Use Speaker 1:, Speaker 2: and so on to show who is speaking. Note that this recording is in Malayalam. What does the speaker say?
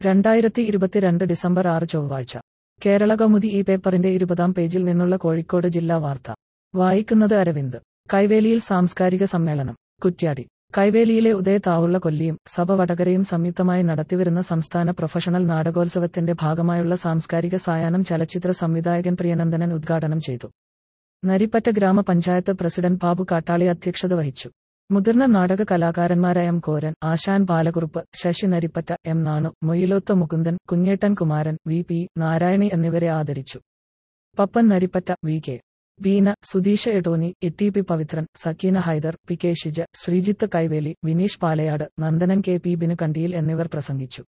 Speaker 1: രണ്ടായിരത്തി ഇരുപത്തിരണ്ട് ഡിസംബർ ആറ് ചൊവ്വാഴ്ച കേരള കൗമുദി ഈ പേപ്പറിന്റെ ഇരുപതാം പേജിൽ നിന്നുള്ള കോഴിക്കോട് ജില്ലാ വാർത്ത വായിക്കുന്നത് അരവിന്ദ് കൈവേലിയിൽ സാംസ്കാരിക സമ്മേളനം കുറ്റ്യാടി കൈവേലിയിലെ ഉദയ താവുള്ള കൊല്ലിയും സഭ വടകരയും സംയുക്തമായി നടത്തിവരുന്ന സംസ്ഥാന പ്രൊഫഷണൽ നാടകോത്സവത്തിന്റെ ഭാഗമായുള്ള സാംസ്കാരിക സായാഹ്നം ചലച്ചിത്ര സംവിധായകൻ പ്രിയനന്ദനൻ ഉദ്ഘാടനം ചെയ്തു നരിപ്പറ്റ ഗ്രാമപഞ്ചായത്ത് പ്രസിഡന്റ് ബാബു കാട്ടാളി അധ്യക്ഷത വഹിച്ചു മുതിർന്ന നാടക കലാകാരന്മാരായ M Koran Asan Balakurup Sasi Naripatta M Nanu Moyilothu Mukundan Kunjettan Kumaran V P Narayani എന്നിവരെ ആദരിച്ചു Pappan Naripatta V K Beena Sudheesha Edoni E P Pavithran Sakeena Haider P K Shija Sreejith Kaiveli Vineesh Palayad Nandanan K P Binu Kandiyil എന്നിവർ പ്രസംഗിച്ചു